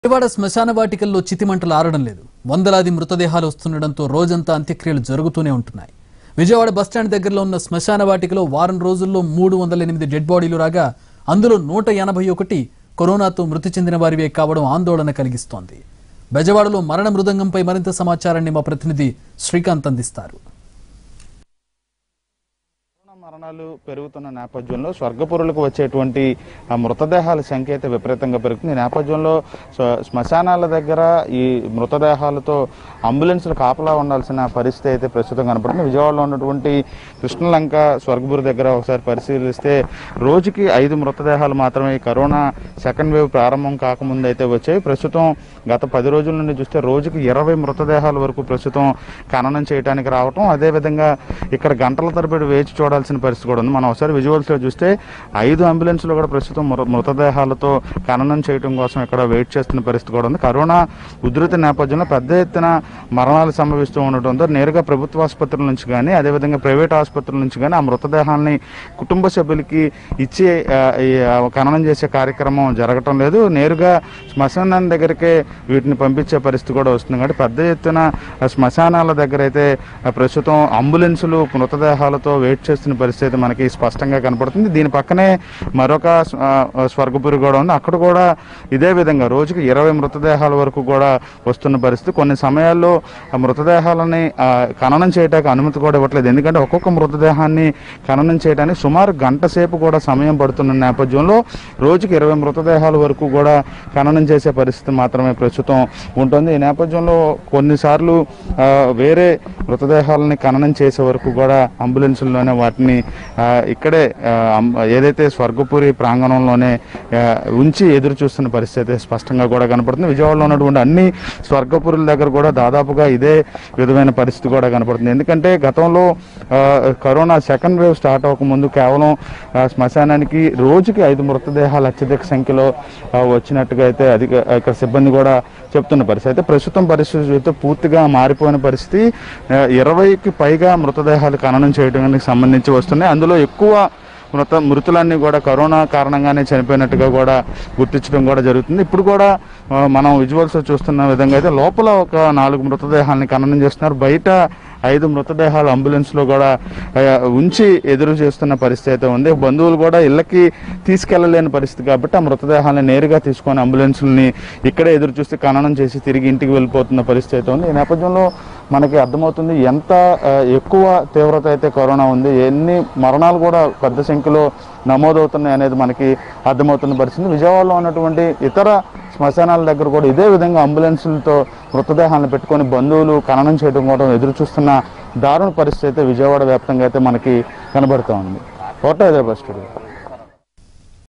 విజయవాడ శ్మశాన వాటికల్లో చితిమంటలు ఆరడం లేదు వందలాది మృతదేహాలు వస్తుండటంతో రోజంతా అంత్యక్రియలు జరుగుతూనే ఉంటున్నాయి విజయవాడ బస్టాండ్ దగ్గరలో ఉన్న శ్మశాన వాటికలో వారం రోజుల్లో మూడు వందల ఎనిమిది డెడ్ బాడీలు రాగా అందులో నూట ఎనభై ఒకటి కరోనాతో మృతి చెందిన వారివే కావడం ఆందోళన కలిగిస్తోంది బెజవాడలో మరణ మృదంగంపై మరింత సమాచారాన్ని మా ప్రతినిధి శ్రీకాంత్ అందిస్తారు కరోనా మరణాలు పెరుగుతున్న నేపథ్యంలో స్వర్గపురులకు వచ్చేటువంటి ఆ మృతదేహాల సంఖ్య అయితే విపరీతంగా పెరుగుతుంది ఈ నేపథ్యంలో స్వ- శ్మశానాల దగ్గర ఈ మృతదేహాలతో అంబులెన్స్లు కాపలా ఉండాల్సిన పరిస్థితి అయితే ప్రస్తుతం కనపడుతుంది విజయవాడలో ఉన్నటువంటి కృష్ణలంక స్వర్గపురి దగ్గర ఒకసారి పరిశీలిస్తే రోజుకి ఐదు మృతదేహాలు మాత్రమే ఈ కరోనా సెకండ్ వేవ్ ప్రారంభం కాకముందు అయితే వచ్చాయి ప్రస్తుతం గత పది రోజుల నుండి చూస్తే రోజుకి ఇరవై మృతదేహాల వరకు ప్రస్తుతం ఖననం చేయడానికి రావటం అదేవిధంగా ఇక్కడ గంటల తరబడి వేచి చూడాల్సిన పరిస్థితి కూడా ఉంది మనం ఒకసారి విజువల్స్ లో చూస్తే ఐదు అంబులెన్స్లు కూడా ప్రస్తుతం మృ- మృతదేహాలతో ఖననం చేయడం కోసం ఇక్కడ వెయిట్ చేస్తున్న పరిస్థితి కూడా ఉంది కరోనా ఉధృతి నేపథ్యంలో పెద్ద ఎత్తున మరణాలు సంభవిస్తూ ఉండటంతో నేరుగా ప్రభుత్వ ఆసుపత్రుల నుంచి కానీ అదేవిధంగా ప్రైవేట్ ఆసుపత్రుల నుంచి కానీ ఆ మృతదేహాల్ని కుటుంబ సభ్యులకి ఇచ్చి ఆ, ఈ, ఆ, ఖననం చేసే కార్యక్రమం జరగటం లేదు నేరుగా శ్మశానం దగ్గరికే వీటిని పంపించే పరిస్థితి కూడా వస్తుంది కాబట్టి పెద్ద ఎత్తున ఆ శ్మశానాల దగ్గర అయితే ఆ, ప్రస్తుతం అంబులెన్సులు మృతదేహాలతో వెయిట్ చేస్తున్న పరిస్థితి అయితే మనకి స్పష్టంగా కనపడుతుంది దీని పక్కనే మరొక ఆ, స్వర్గపురి కూడా ఉంది అక్కడ కూడా ఇదే విధంగా రోజుకి ఇరవై మృతదేహాల వరకు కూడా వస్తున్న పరిస్థితి కొన్ని సమయాల్లో ఆ మృతదేహాలని ఆ, ఖననం చేయడానికి అనుమతి కూడా ఇవ్వట్లేదు ఎందుకంటే ఒక్కొక్క మృతదేహాన్ని ఖననం చేయడానికి సుమారు గంట సేపు కూడా సమయం పడుతున్న నేపథ్యంలో రోజుకి ఇరవై మృతదేహాల వరకు కూడా ఖననం చేసే పరిస్థితి మాత్రమే ప్రస్తుతం ఉంటుంది ఈ నేపథ్యంలో కొన్నిసార్లు ఆ, వేరే మృతదేహాలని ఖననం చేసే వరకు కూడా అంబులెన్సుల్లోనే వాటిని ఆ, ఇక్కడే ఆ, అం- ఏదైతే స్వర్గపురి ప్రాంగణంలోనే ఆ, ఉంచి ఎదురు చూస్తున్న పరిస్థితి అయితే స్పష్టంగా కూడా కనపడుతుంది విజయవాడలో ఉన్నటువంటి అన్ని స్వర్గపురుల దగ్గర కూడా దాదాపుగా ఇదే విధమైన పరిస్థితి కూడా కనపడుతుంది ఎందుకంటే గతంలో ఆ, కరోనా సెకండ్ వేవ్ స్టార్ట్ అవ్వకముందు కేవలం ఆ, శ్మశానానికి రోజుకి ఐదు మృతదేహాలు అత్యధిక సంఖ్యలో ఆ, వచ్చినట్టుగా అయితే అధిక ఇక్కడ సిబ్బంది కూడా చెప్తున్న పరిస్థితి అయితే ప్రస్తుతం పరిస్థితి చూస్తే పూర్తిగా మారిపోయిన పరిస్థితి ఆ, ఇరవైకి పైగా మృతదేహాలు ఖననం చేయడానికి సంబంధించి వస్తున్నాయి అందులో ఎక్కువ మృత మృతులన్నీ కూడా కరోనా కారణంగానే చనిపోయినట్టుగా కూడా గుర్తించడం కూడా జరుగుతుంది ఇప్పుడు కూడా ఆ, మనం విజువల్స్ చూస్తున్న విధంగా అయితే లోపల ఒక నాలుగు మృతదేహాలని ఖననం చేస్తున్నారు బయట ఐదు మృతదేహాలు అంబులెన్స్ లో కూడా ఆ, ఉంచి ఎదురు చేస్తున్న పరిస్థితి అయితే ఉంది బంధువులు కూడా ఇళ్ళకి తీసుకెళ్లలేని పరిస్థితి కాబట్టి ఆ మృతదేహాలను నేరుగా తీసుకొని అంబులెన్స్ని ఇక్కడే ఎదురు చూసి ఖననం చేసి తిరిగి ఇంటికి వెళ్ళిపోతున్న పరిస్థితి అయితే ఉంది ఈ నేపథ్యంలో మనకి అర్థమవుతుంది ఎంత ఆ, ఎక్కువ తీవ్రత అయితే కరోనా ఉంది ఎన్ని మరణాలు కూడా పెద్ద సంఖ్యలో నమోదవుతున్నాయి అనేది మనకి అర్థమవుతున్న పరిస్థితి విజయవాడలో ఉన్నటువంటి ఇతర శ్మశానాల దగ్గర కూడా ఇదే విధంగా అంబులెన్సులతో మృతదేహాలను పెట్టుకొని బంధువులు ఖననం చేయడం కూడా ఎదురు చూస్తున్న దారుణ పరిస్థితి అయితే విజయవాడ వ్యాప్తంగా అయితే మనకి కనబడుతూ ఉంది కోట హైదరాబాద్ స్టూడియో